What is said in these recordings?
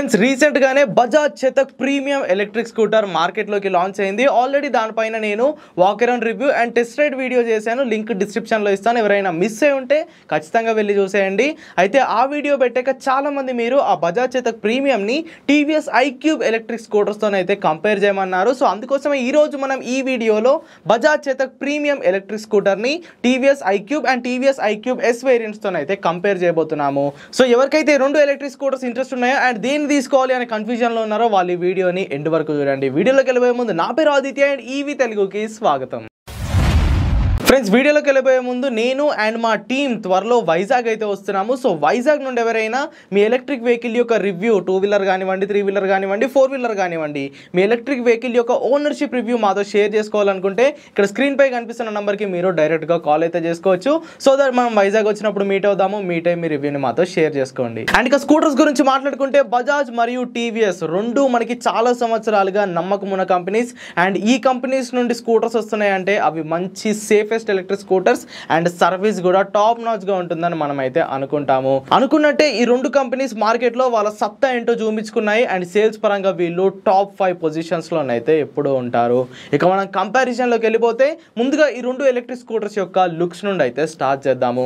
friends recent గానే Bajaj Chetak premium electric scooter market లోకి launch అయింది ఆల్రెడీ దానిపైన నేను walk around review and test ride video చేశాను లింక్ డిస్క్రిప్షన్ లో ఇస్తాను ఎవరైనా మిస్ అయి ఉంటే ఖచ్చితంగా వెళ్ళి చూసేయండి అయితే ఆ వీడియో పెట్టాక చాలా మంది మీరు ఆ బజాజ్ చేతక్ ప్రీమియం ని టీవీఎస్ ఐక్యూబ్ ఎలక్ట్రిక్ స్కూటర్స్ తో అయితే కంపేర్ చేయమన్నారు సో అందుకోసమే ఈ రోజు మనం ఈ వీడియోలో Bajaj Chetak premium electric scooter ని TVS iQube and TVS iQube S variants తో అయితే కంపేర్ చేయబోతున్నాము సో ఎవరికైతే ఈ రెండు ఎలక్ట్రిక్ స్కూటర్స్ ఇంట్రెస్ట్ ఉన్నాయో అండ్ దేన్ని తీసుకోవాలి అనే కన్ఫ్యూజన్ లో ఉన్నారో వాళ్ళు ఈ వీడియోని ఎండ్ వరకు చూడండి వీడియోలోకి వెళ్ళబోయే ముందు నా పేరు ఆదిత్య అండ్ ఈవీ తెలుగుకి స్వాగతం ఫ్రెండ్స్ వీడియోలోకి వెళ్ళిపోయే ముందు నేను అండ్ మా టీం త్వరలో వైజాగ్ అయితే వస్తున్నాము సో వైజాగ్ నుండి ఎవరైనా మీ ఎలక్ట్రిక్ వెహికల్ యొక్క రివ్యూ టూ వీలర్ కానివ్వండి త్రీ వీలర్ కానివ్వండి ఫోర్ వీలర్ కానివ్వండి మీ ఎలక్ట్రిక్ వెహికల్ యొక్క ఓనర్షిప్ రివ్యూ మాతో షేర్ చేసుకోవాలనుకుంటే ఇక్కడ స్క్రీన్ పై కనిపిస్తున్న నెంబర్కి మీరు డైరెక్ట్గా కాల్ అయితే చేసుకోవచ్చు సో దట్ మనం వైజాగ్ వచ్చినప్పుడు మీట్ అవుదాము మీట్ అయ్యి మీ రివ్యూని మాతో షేర్ చేసుకోండి అండ్ ఇక స్కూటర్స్ గురించి మాట్లాడుకుంటే బజాజ్ మరియు టీవీఎస్ రెండు మనకి చాలా సంవత్సరాలుగా నమ్మకం ఉన్న కంపెనీస్ అండ్ ఈ కంపెనీస్ నుండి స్కూటర్స్ వస్తున్నాయంటే అవి మంచి safest electric scooters and service కూడా టాప్ నాచ్ గా ఉంటుందని మనం అయితే అనుకుంటాము అనుకున్నట్టే ఈ రెండు కంపెనీస్ మార్కెట్ లో వాళ్ళ సత్తా ఏంటో చూపించుకున్నాయి అండ్ సేల్స్ పరంగా వీళ్ళు టాప్ ఫైవ్ పొజిషన్స్ లోనైతే ఎప్పుడూ ఉంటారు ఇక మనం కంపారిజన్ లోకి వెళ్ళిపోతే ముందుగా ఈ రెండు ఎలక్ట్రిక్ స్కూటర్స్ యొక్క లుక్స్ నుండి అయితే స్టార్ట్ చేద్దాము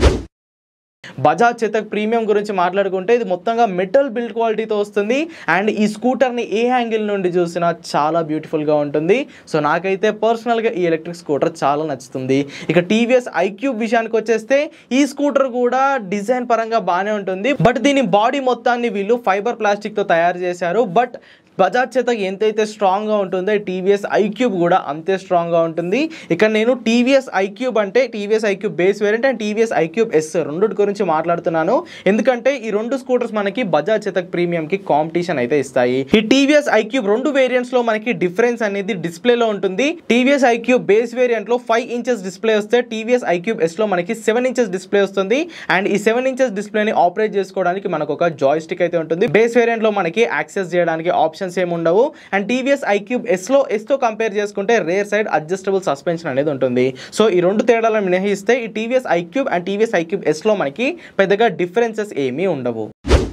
బజాజ్ చేతక్ ప్రీమియం గురించి మాట్లాడుకుంటే ఇది మొత్తంగా మెటల్ బిల్డ్ క్వాలిటీతో వస్తుంది అండ్ ఈ స్కూటర్ని ఏ యాంగిల్ నుండి చూసినా చాలా బ్యూటిఫుల్గా ఉంటుంది సో నాకైతే పర్సనల్గా ఈ ఎలక్ట్రిక్ స్కూటర్ చాలా నచ్చుతుంది ఇక టీవీఎస్ ఐక్యూబ్ విషయానికి వచ్చేస్తే ఈ స్కూటర్ కూడా డిజైన్ పరంగా బాగానే ఉంటుంది బట్ దీని బాడీ మొత్తాన్ని వీళ్ళు ఫైబర్ ప్లాస్టిక్తో తయారు చేశారు బట్ బజాజ్ చేతక్ ఎంతైతే స్ట్రాంగ్గా ఉంటుందో టీవీఎస్ ఐక్యూబ్ కూడా అంతే స్ట్రాంగ్గా ఉంటుంది ఇక్కడ నేను టీవీఎస్ ఐక్యూబ్ అంటే TVS iQube base variant and TVS iQube S రెండు గురించి మాట్లాడుతున్నాను ఎందుకంటే ఈ రెండు స్కూటర్స్ మనకి బజాజ్ చేతక్ ప్రీమియంకి కాంపిటీషన్ అయితే ఇస్తాయి ఈ టీవీఎస్ ఐక్యూబ్ రెండు వేరియంట్స్ లో మనకి డిఫరెన్స్ అనేది డిస్ప్లేలో ఉంటుంది టీవీఎస్ ఐక్యూబ్ బేస్ వేరియంట్ లో ఫైవ్ ఇంచెస్ డిస్ప్లే వస్తే టీవీఎస్ ఐక్యూబ్ ఎస్ లో మనకి సెవెన్ ఇంచెస్ డిస్ప్లే వస్తుంది అండ్ ఈ సెవెన్ ఇంచెస్ డిస్ప్లేని ఆపరేట్ చేసుకోవడానికి మనకు ఒక జాయ్ స్టిక్ అయితే ఉంటుంది బేస్ వేరియంట్ లో మనకి యాక్సెస్ చేయడానికి ఆప్షన్ ఆప్షన్స్ ఏమి ఉండవు అండ్ టీవీఎస్ ఐక్యూబ్ ఎస్లో ఎస్తో కంపేర్ చేసుకుంటే రేర్ సైడ్ అడ్జస్టబుల్ సస్పెన్షన్ అనేది ఉంటుంది సో ఈ రెండు తేడాలను మినహిస్తే ఈ TVS iQube and TVS iQube ఎస్లో మనకి పెద్దగా డిఫరెన్సెస్ ఏమీ ఉండవు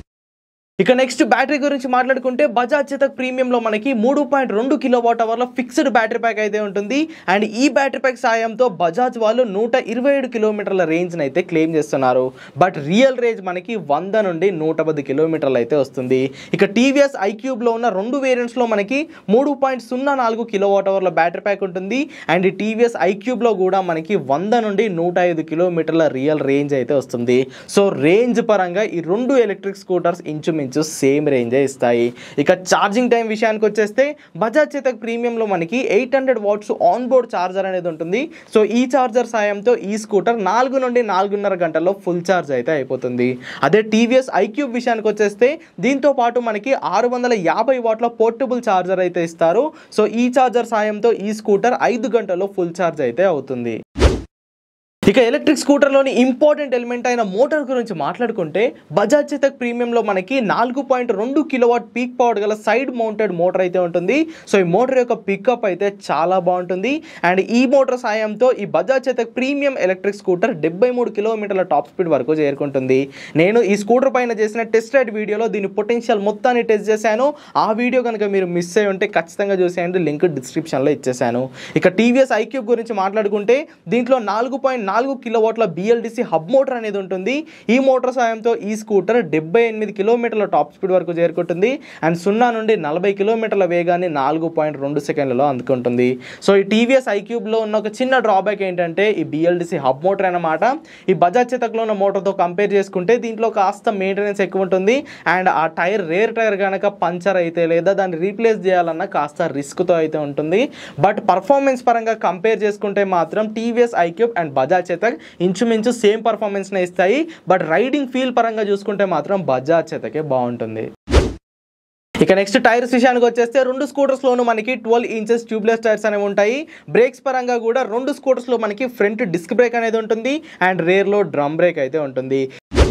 ఇక నెక్స్ట్ బ్యాటరీ గురించి మాట్లాడుకుంటే బజాజ్ చేతక్ ప్రీమియంలో మనకి మూడు పాయింట్ రెండు కిలో వాట్ అవర్ల ఫిక్స్డ్ బ్యాటరీ ప్యాక్ అయితే ఉంటుంది అండ్ ఈ బ్యాటరీ ప్యాక్ సాయంతో బజాజ్ వాళ్ళు నూట ఇరవై ఏడు కిలోమీటర్ల రేంజ్ని అయితే క్లెయిమ్ చేస్తున్నారు బట్ రియల్ రేంజ్ మనకి వంద నుండి నూట పది కిలోమీటర్లు అయితే వస్తుంది ఇక టీవీఎస్ ఐక్యూబ్లో ఉన్న రెండు వేరియంట్స్లో మనకి మూడు పాయింట్ సున్నా నాలుగు కిలో వాట్ అవర్ల బ్యాటరీ ప్యాక్ ఉంటుంది అండ్ ఈ టీవీఎస్ ఐక్యూబ్లో కూడా మనకి వంద నుండి నూట ఐదు కిలోమీటర్ల రియల్ రేంజ్ అయితే వస్తుంది సో రేంజ్ పరంగా ఈ రెండు ఎలక్ట్రిక్ స్కూటర్స్ ఇంచుమించు ఇంచు సేమ్ రేంజే ఇస్తాయి ఇక ఛార్జింగ్ టైం విషయానికి వచ్చేస్తే బజాజ్ చేతక్ ప్రీమియంలో మనకి eight hundred watts on board charger అనేది ఉంటుంది సో ఈ ఛార్జర్ సాయంతో ఈ స్కూటర్ నాలుగు నుండి నాలుగున్నర గంటల్లో ఫుల్ ఛార్జ్ అయితే అయిపోతుంది అదే టీవీఎస్ ఐక్యూబ్ విషయానికి వచ్చేస్తే దీంతో పాటు మనకి ఆరు వందల యాభై వాట్ల పోర్టబుల్ ఛార్జర్ అయితే ఇస్తారు సో ఈ ఛార్జర్ సాయంతో ఈ స్కూటర్ ఐదు గంటల్లో ఫుల్ ఛార్జ్ అయితే అవుతుంది ఇక ఎలక్ట్రిక్ స్కూటర్లోని ఇంపార్టెంట్ ఎలిమెంట్ అయిన మోటార్ గురించి మాట్లాడుకుంటే బజాజ్ చేతక్ ప్రీమియంలో మనకి నాలుగు పాయింట్ రెండు కిలోవాట్ పీక్ పవర్ గల సైడ్ మౌంటెడ్ మోటార్ అయితే ఉంటుంది సో ఈ మోటార్ యొక్క పికప్ అయితే చాలా బాగుంటుంది అండ్ ఈ మోటార్ సాయంతో ఈ Bajaj Chetak premium electric scooter డెబ్బై మూడు కిలోమీటర్ల టాప్ స్పీడ్ వరకు చేరుకుంటుంది నేను ఈ స్కూటర్ పైన చేసిన టెస్ట్ రైడ్ వీడియోలో దీని పొటెన్షియల్ మొత్తాన్ని టెస్ట్ చేశాను ఆ వీడియో కనుక మీరు మిస్ అయ్యి ఉంటే ఖచ్చితంగా చూసేయండి లింక్ డిస్క్రిప్షన్లో ఇచ్చేసాను ఇక టీవీఎస్ ఐక్యూబ్ గురించి మాట్లాడుకుంటే దీంట్లో నాలుగు పాయింట్ నాలుగు కిలోవాట్ల బిఎల్డిసి హబ్ మోటార్ అనేది ఉంటుంది ఈ మోటార్ సాయంతో ఈ స్కూటర్ డెబ్బై ఎనిమిది కిలోమీటర్ల టాప్ స్పీడ్ వరకు చేరుకుంటుంది అండ్ సున్నా నుండి నలభై కిలోమీటర్ల వేగాన్ని నాలుగు పాయింట్ రెండు సెకండ్లలో అందుకుంటుంది సో ఈ టీవీఎస్ ఐక్యూబ్లో ఉన్న ఒక చిన్న డ్రాబ్యాక్ ఏంటంటే ఈ బిఎల్డిసి హబ్ మోటార్ అన్నమాట ఈ బజాజ్ చేతక్లో ఉన్న మోటార్తో కంపేర్ చేసుకుంటే దీంట్లో కాస్త మెయింటెనెన్స్ ఎక్కువ ఉంటుంది అండ్ ఆ టైర్ రేర్ టైర్ కనుక పంచర్ అయితే లేదా దాన్ని రీప్లేస్ చేయాలన్నా కాస్త రిస్క్తో అయితే ఉంటుంది బట్ పర్ఫార్మెన్స్ పరంగా కంపేర్ చేసుకుంటే మాత్రం TVS iQube and Bajaj Chetak ఇంచుమించు సేమ్ పర్ఫార్మెన్స్నే ఇస్తాయి బట్ రైడింగ్ ఫీల్ పరంగా చూసుకుంటే మాత్రం బజాజ్ చేతకే బాగుంటుంది ఇక నెక్స్ట్ టైర్స్ విషయానికి వచ్చేస్తే రెండు స్కూటర్స్లోనూ మనకి ట్వెల్వ్ ఇంచెస్ ట్యూబ్లెస్ టైర్స్ అనేవి ఉంటాయి బ్రేక్స్ పరంగా కూడా రెండు స్కూటర్స్లో మనకి ఫ్రంట్ డిస్క్ బ్రేక్ అనేది ఉంటుంది అండ్ రేర్లో డ్రమ్ బ్రేక్ అయితే ఉంటుంది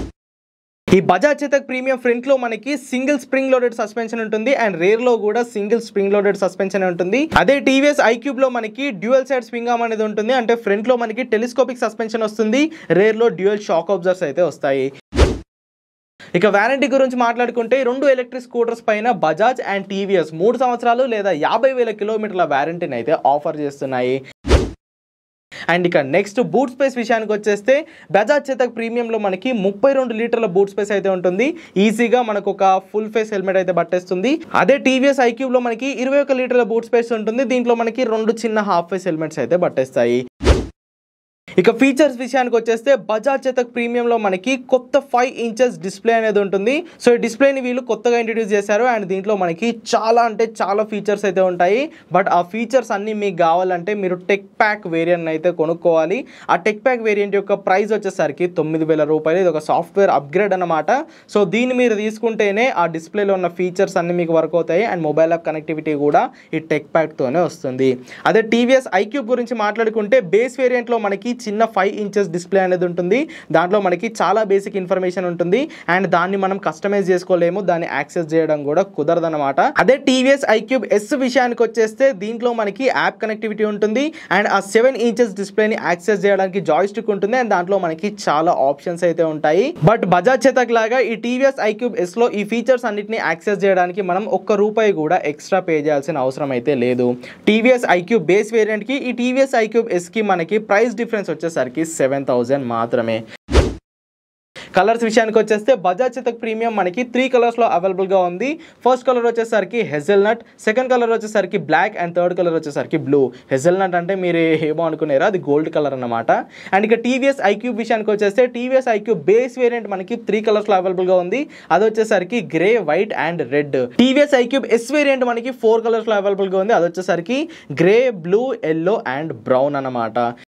ఈ బజాజ్ చేతక్ ప్రీమియం ఫ్రంట్ లో మనకి సింగిల్ స్ప్రింగ్ లోడెడ్ సస్పెన్షన్ ఉంటుంది అండ్ రేర్ లో కూడా సింగిల్ స్ప్రింగ్ లోడెడ్ సస్పెన్షన్ ఉంటుంది అదే టీవీఎస్ ఐక్యూబ్ లో మనకి డ్యూయల్ సైడ్ స్వింగ్ ఆర్మ్ అనేది ఉంటుంది అంటే ఫ్రంట్ లో మనకి టెలిస్కోపిక్ సస్పెన్షన్ వస్తుంది రేర్ లో డ్యూయల్ షాక్ అబ్జర్స్ అయితే వస్తాయి ఇక వారంటీ గురించి మాట్లాడుకుంటే ఈ రెండు ఎలక్ట్రిక్ స్కూటర్స్ పైన బజాజ్ అండ్ టీవీఎస్ మూడు సంవత్సరాలు లేదా యాభై వేల కిలోమీటర్ల వారంటీని అయితే ఆఫర్ చేస్తున్నాయి అండ్ ఇక నెక్స్ట్ బూట్ స్పేస్ విషయానికి వచ్చేస్తే బజాజ్ చేతక్ ప్రీమియంలో మనకి ముప్పై రెండు లీటర్ల బూట్ స్పేస్ అయితే ఉంటుంది ఈజీగా మనకు ఒక ఫుల్ ఫేస్ హెల్మెట్ అయితే పట్టేస్తుంది అదే టీవీఎస్ ఐక్యూబ్లో మనకి ఇరవై ఒక లీటర్ల బూట్ స్పేస్ ఉంటుంది దీంట్లో మనకి రెండు చిన్న హాఫ్ ఫేస్ హెల్మెట్స్ అయితే పట్టేస్తాయి ఇక ఫీచర్స్ విషయానికి వచ్చేస్తే బజాజ్ చేతక్ ప్రీమియంలో మనకి కొత్త ఫైవ్ ఇంచెస్ డిస్ప్లే అనేది ఉంటుంది సో ఈ డిస్ప్లేని వీళ్ళు కొత్తగా ఇంట్రడ్యూస్ చేశారు అండ్ దీంట్లో మనకి చాలా అంటే చాలా ఫీచర్స్ అయితే ఉంటాయి బట్ ఆ ఫీచర్స్ అన్నీ మీకు కావాలంటే మీరు టెక్ ప్యాక్ వేరియంట్ అయితే కొనుక్కోవాలి ఆ టెక్ ప్యాక్ వేరియంట్ యొక్క ప్రైస్ వచ్చేసరికి తొమ్మిది వేల రూపాయలు ఇది ఒక సాఫ్ట్వేర్ అప్గ్రేడ్ అనమాట సో దీన్ని మీరు తీసుకుంటేనే ఆ డిస్ప్లేలో ఉన్న ఫీచర్స్ అన్ని మీకు వర్క్ అవుతాయి అండ్ మొబైల్ యాప్ కనెక్టివిటీ కూడా ఈ టెక్ ప్యాక్తోనే వస్తుంది అదే టీవీఎస్ ఐక్యూబ్ గురించి మాట్లాడుకుంటే బేస్ వేరియంట్లో మనకి చిన్న ఫైవ్ ఇంచెస్ డిస్ప్లే అనేది ఉంటుంది దాంట్లో మనకి చాలా బేసిక్ ఇన్ఫర్మేషన్ ఉంటుంది అండ్ దాన్ని మనం కస్టమైజ్ చేసుకోలేము దాన్ని యాక్సెస్ చేయడం కూడా కుదరదనమాట అదే టీవీఎస్ ఐక్యూబ్ ఎస్ విషయానికి వచ్చేస్తే దీంట్లో మనకి యాప్ కనెక్టివిటీ ఉంటుంది అండ్ ఆ సెవెన్ ఇంచెస్ డిస్ప్లేని యాక్సెస్ చేయడానికి జాయ్ స్టిక్ ఉంటుంది అండ్ దాంట్లో మనకి చాలా ఆప్షన్స్ అయితే ఉంటాయి బట్ బజాజ్ చేతక్ లాగా ఈ టీవీఎస్ ఐక్యూబ్ ఎస్ లో ఈ ఫీచర్స్ అన్నిటిని యాక్సెస్ చేయడానికి మనం ఒక్క రూపాయి కూడా ఎక్స్ట్రా పే చేయాల్సిన అవసరం అయితే లేదు టీవీఎస్ ఐక్యూబ్ బేస్ వేరియంట్ కి ఈ టీవీఎస్ ఐక్యూబ్ ఎస్ కి మనకి ప్రైస్ డిఫరెన్స్ వచ్చేసరికి సెవెన్ థౌసండ్ మాత్రమే కలర్స్ విషయానికి వచ్చేస్తే బజాజ్ చేతక్ ప్రీమియం మనకి త్రీ కలర్స్లో అవైలబుల్గా ఉంది ఫస్ట్ కలర్ వచ్చేసరికి హెజల్ నట్ సెకండ్ కలర్ వచ్చేసరికి బ్లాక్ అండ్ థర్డ్ కలర్ వచ్చేసరికి బ్లూ హెజల్ నట్ అంటే మీరు ఏమో అనుకున్నారో అది గోల్డ్ కలర్ అన్నమాట అండ్ ఇక టీవీఎస్ ఐక్యూబ్ విషయానికి వచ్చేస్తే టీవీఎస్ ఐక్యూబ్ బేస్ వేరియంట్ మనకి త్రీ కలర్స్లో అవైలబుల్గా ఉంది అది వచ్చేసరికి grey white and red TVS iQube S variant మనకి ఫోర్ కలర్స్లో అవైలబుల్గా ఉంది అది వచ్చేసరికి grey blue yellow and brown అన్నమాట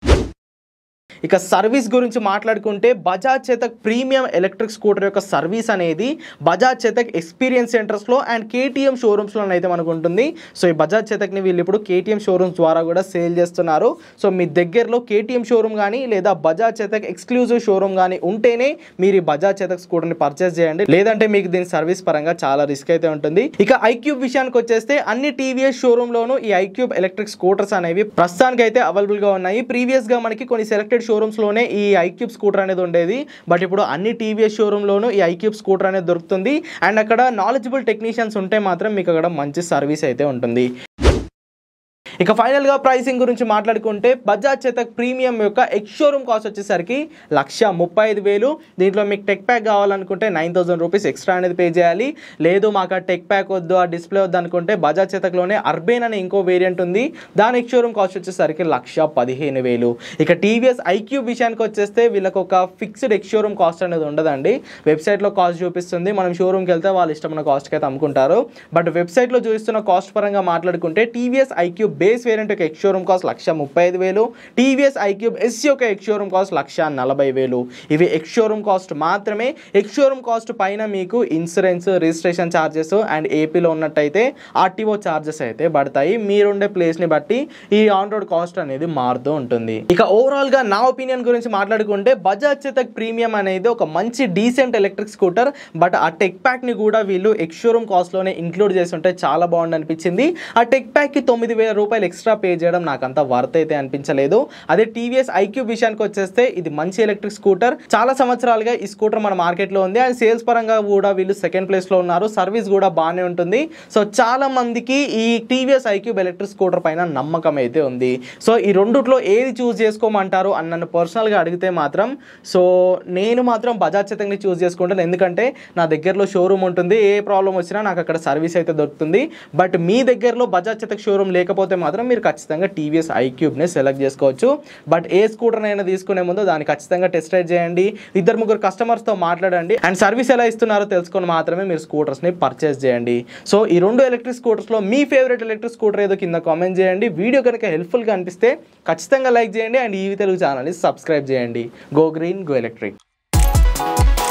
ఇక సర్వీస్ గురించి మాట్లాడుకుంటే Bajaj Chetak premium electric scooter యొక్క సర్వీస్ అనేది బజాజ్ చేతక్ ఎక్స్పీరియన్స్ సెంటర్స్లో అండ్ కేటీఎం షోరూమ్స్లో అయితే మనకు ఉంటుంది సో ఈ బజాజ్ చేతక్ని వీళ్ళు ఇప్పుడు కేటీఎం షోరూమ్స్ ద్వారా కూడా సేల్ చేస్తున్నారు సో మీ దగ్గరలో కేటీఎం షోరూమ్ కానీ లేదా బజాజ్ చేతక్ ఎక్స్క్లూజివ్ షోరూమ్ కానీ ఉంటేనే మీరు ఈ బజాజ్ చేతక్ స్కూటర్ని పర్చేస్ చేయండి లేదంటే మీకు దీని సర్వీస్ పరంగా చాలా రిస్క్ అయితే ఉంటుంది ఇక ఐక్యూబ్ విషయానికి వచ్చేస్తే అన్ని టీవీఎస్ షోరూంలోనూ ఈ ఐక్యూబ్ ఎలక్ట్రిక్ స్కూటర్స్ అనేవి ప్రస్తుతానికి అయితే అవైలబుల్గా ఉన్నాయి ప్రీవియస్గా మనకి కొన్ని సెలెక్టెడ్ షోరూమ్స్లోనే ఈ ఐక్యూబ్ స్కూటర్ అనేది ఉండేది బట్ ఇప్పుడు అన్ని టీవీఎస్ షోరూంలోనూ ఈ ఐక్యూబ్ స్కూటర్ అనేది దొరుకుతుంది అండ్ అక్కడ నాలెడ్జబుల్ టెక్నీషియన్స్ ఉంటే మాత్రం మీకు అక్కడ మంచి సర్వీస్ అయితే ఉంటుంది ఇక ఫైనల్గా ప్రైసింగ్ గురించి మాట్లాడుకుంటే బజాజ్ చేతక్ ప్రీమియం యొక్క ఎక్స్ షోరూమ్ కాస్ట్ వచ్చేసరికి లక్ష ముప్పై ఐదు వేలు దీంట్లో మీకు టెక్ ప్యాక్ కావాలనుకుంటే నైన్ థౌసండ్ రూపీస్ ఎక్స్ట్రా అనేది పే చేయాలి లేదు మాకు ఆ టెక్ ప్యాక్ వద్దు ఆ డిస్ప్లే వద్దు అనుకుంటే బజాజ్ చేతక్లోనే అర్బేన్ అనే ఇంకో వేరియంట్ ఉంది దాని ఎక్స్ షోరూమ్ కాస్ట్ వచ్చేసరికి లక్ష పదిహేను వేలు ఇక టీవీఎస్ ఐక్యూ విషయానికి వచ్చేస్తే వీళ్ళకి ఒక ఫిక్స్డ్ ఎక్స్ షోరూమ్ కాస్ట్ అనేది ఉండదండి వెబ్సైట్లో కాస్ట్ చూపిస్తుంది మనం షోరూమ్కి వెళ్తే వాళ్ళు ఇష్టమైన కాస్ట్కి అయితే అమ్ముకుంటారు బట్ వెబ్సైట్లో చూపిస్తున్న కాస్ట్ పరంగా మాట్లాడుకుంటే టీవీఎస్ ఐక్యూ బేస్ వేరియంట్ యొక్క ఎక్స్ షోరూమ్ కాస్ట్ లక్ష ముప్పై ఐదు వేలు టీవీఎస్ ఐక్యూబ్ ఎస్ యొక్క ఎక్స్ షోరూమ్ కాస్ట్ లక్ష నలభై వేలు ఇవి ఎక్స్ షోరూమ్ కాస్ట్ మాత్రమే ఎక్స్ షోరూమ్ కాస్ట్ పైన మీకు ఇన్సూరెన్స్ రిజిస్ట్రేషన్ ఛార్జెస్ అండ్ ఏపీలో ఉన్నట్టయితే ఆర్టీఓ ఛార్జెస్ అయితే పడతాయి మీరుండే ప్లేస్ని బట్టి ఈ ఆన్ రోడ్ కాస్ట్ అనేది మారుతూ ఉంటుంది ఇక ఓవరాల్గా నా ఒపీనియన్ గురించి మాట్లాడుకుంటే బజాజ్ చేతక్ ప్రీమియం అనేది ఒక మంచి డీసెంట్ ఎలక్ట్రిక్ స్కూటర్ బట్ ఆ టెక్ ప్యాక్ని కూడా వీళ్ళు ఎక్స్ షోరూమ్ కాస్ట్లోనే ఇంక్లూడ్ చేసి ఉంటే చాలా బాగుంది అనిపించింది ఆ టెక్ ప్యాక్కి తొమ్మిది వేల రూపాయలు ఎక్స్ట్రా పే చేయడం నాకు అంత వర్త్ అయితే అనిపించలేదు అదే టీవీఎస్ ఐక్యూ విషయానికి వచ్చేస్తే ఇది మంచి ఎలక్ట్రిక్ స్కూటర్ చాలా సంవత్సరాలుగా ఈ స్కూటర్ మన మార్కెట్లో ఉంది అండ్ సేల్స్ పరంగా కూడా వీళ్ళు సెకండ్ ప్లేస్లో ఉన్నారు సర్వీస్ కూడా బాగానే ఉంటుంది సో చాలా మందికి ఈ టీవీఎస్ ఐక్యూబ్ ఎలక్ట్రిక్ స్కూటర్ పైన నమ్మకం అయితే ఉంది సో ఈ రెండిట్లో ఏది చూస్ చేసుకోమంటారు అని నన్ను పర్సనల్గా అడిగితే మాత్రం సో నేను మాత్రం బజాజ్ చేతంగా చూస్ చేసుకుంటాను ఎందుకంటే నా దగ్గరలో షోరూమ్ ఉంటుంది ఏ ప్రాబ్లం వచ్చినా నాకు అక్కడ సర్వీస్ అయితే దొరుకుతుంది బట్ మీ దగ్గరలో బజాజ్ చేతక్ షోరూమ్ లేకపోతే మాత్రం మీరు ఖచ్చితంగా టీవీఎస్ ఐక్యూబ్ని సెలెక్ట్ చేసుకోవచ్చు బట్ ఏ స్కూటర్ అయినా తీసుకునే ముందు దాన్ని ఖచ్చితంగా టెస్ట్ రైడ్ చేయండి ఇద్దరు ముగ్గురు కస్టమర్స్తో మాట్లాడండి అండ్ సర్వీస్ ఎలా ఇస్తున్నారో తెలుసుకొని మాత్రమే మీరు స్కూటర్స్ని పర్చేస్ చేయండి సో ఈ రెండు ఎలక్ట్రిక్ స్కూటర్స్లో మీ ఫేవరెట్ ఎలక్ట్రిక్ స్కూటర్ ఏదో కింద కామెంట్ చేయండి వీడియో కనుక హెల్ప్ఫుల్గా అనిపిస్తే ఖచ్చితంగా లైక్ చేయండి అండ్ ఈవి తెలుగు ఛానల్ని సబ్స్క్రైబ్ చేయండి గో గ్రీన్ గో ఎలక్ట్రిక్